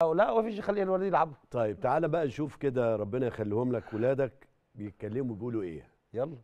أو لا مفيش خلي الولاد يلعبوا طيب تعالى بقى نشوف كده ربنا يخليهم لك ولادك بيتكلموا بيقولوا ايه يلا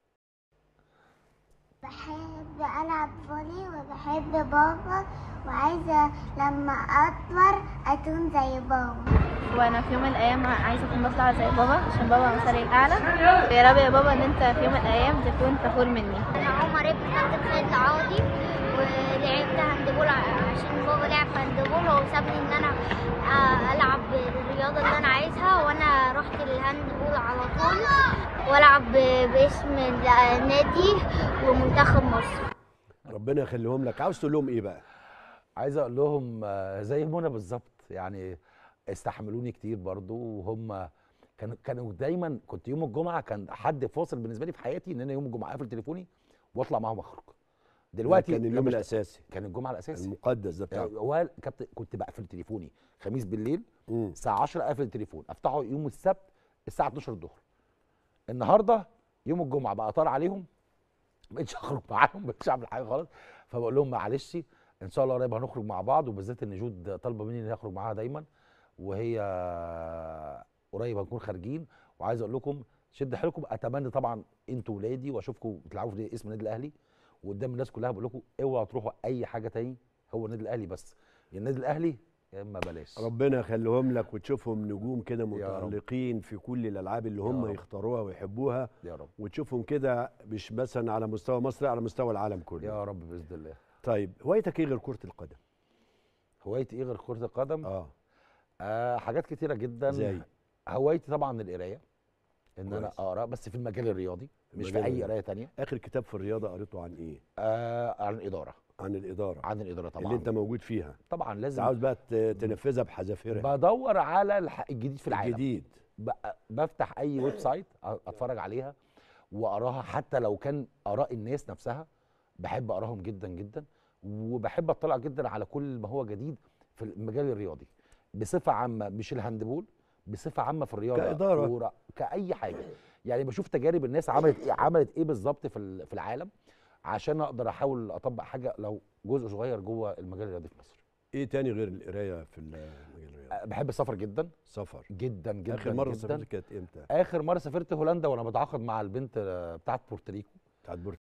بحب ألعب فولي وبحب بابا وعايزة لما أكبر أكون زي بابا وانا في يوم من الايام عايزه اكون بطلع زي بابا عشان بابا مثلي الاعلى يا رب يا بابا ان انت في يوم من الايام تكون فخور مني أنا عمر ابن كابتن خالد العوضي ولعبت هاندبول عشان بابا لعب هاندبول وسابني إن أنا آه، ألعب الرياضة اللي أنا عايزها وأنا رحت الهاندبول على طول وألعب باسم النادي ومنتخب مصر ربنا يخليهم لك عاوز تقول لهم ايه بقى عايز اقول لهم آه، زي منى بالظبط يعني استحملوني كتير برضو وهم كانوا كانوا دايما كنت يوم الجمعه كان حد فاصل بالنسبه لي في حياتي ان انا يوم الجمعه اقفل تليفوني واطلع معاهم اخرج دلوقتي كان اليوم لما اشت- الاساسي كان الجمعه الاساسي المقدس ده بتاعك هو كابتن كنت بقفل تليفوني خميس بالليل مم. الساعه 10 اقفل التليفون افتحه يوم السبت الساعه 12 الظهر النهارده يوم الجمعه بقى طار عليهم ما بقتش اخرج معاهم ما بقتش اعمل حاجه خالص فبقول لهم معلش ان شاء الله قريب هنخرج مع بعض وبالذات ان جود طالبه مني اني اخرج معاها دايما وهي قريب هنكون خارجين وعايز اقول لكم شد حيلكم اتمنى طبعا انتوا ولادي واشوفكم بتلعبوا في اسم النادي الاهلي وقدام الناس كلها بقول لكم اوعوا تروحوا اي حاجه تاني هو النادي الاهلي بس يا النادي الاهلي يا اما بلاش ربنا يخليهم لك وتشوفهم نجوم كده يا رب. متألقين في كل الالعاب اللي هم رب. يختاروها ويحبوها يا رب وتشوفهم كده مش مثلا على مستوى مصر على مستوى العالم كله يا رب باذن الله طيب هوايتك ايه غير كرة القدم هوايتي ايه غير كره القدم اه آه حاجات كتيره جدا زي هوايتي طبعا القرايه ان انا كويس. اقرا بس في المجال الرياضي مش في المجال اي الرياضي. قرايه تانية اخر كتاب في الرياضة قريته عن ايه آه عن الاداره عن الإدارة عن الاداره طبعا اللي انت موجود فيها طبعا انت لازم عاوز بقى ت- تنفذها بحذافيرها بدور على الح- الجديد في العالم الجديد ب- بفتح اي ويب سايت أ- اتفرج عليها واقراها حتى لو كان اراء الناس نفسها بحب اقراهم جدا جدا وبحب اطلع جدا على كل ما هو جديد في المجال الرياضي بصفه عامه مش الهاندبول بصفه عامه في الرياضه كإدارة. كورة، كاي حاجه يعني بشوف تجارب الناس عملت ايه عملت ايه بالظبط في ال- في العالم عشان اقدر احاول اطبق حاجه لو جزء صغير جوه المجال الرياضي في مصر ايه تاني غير القرايه في المجال الرياضي أه، بحب السفر جدا سفر جدا جدا اخر مره جدا سافرت كانت امتى اخر مره سافرت هولندا وانا بتعاقد مع البنت آه، بتاعت بورتوريكو بتاعت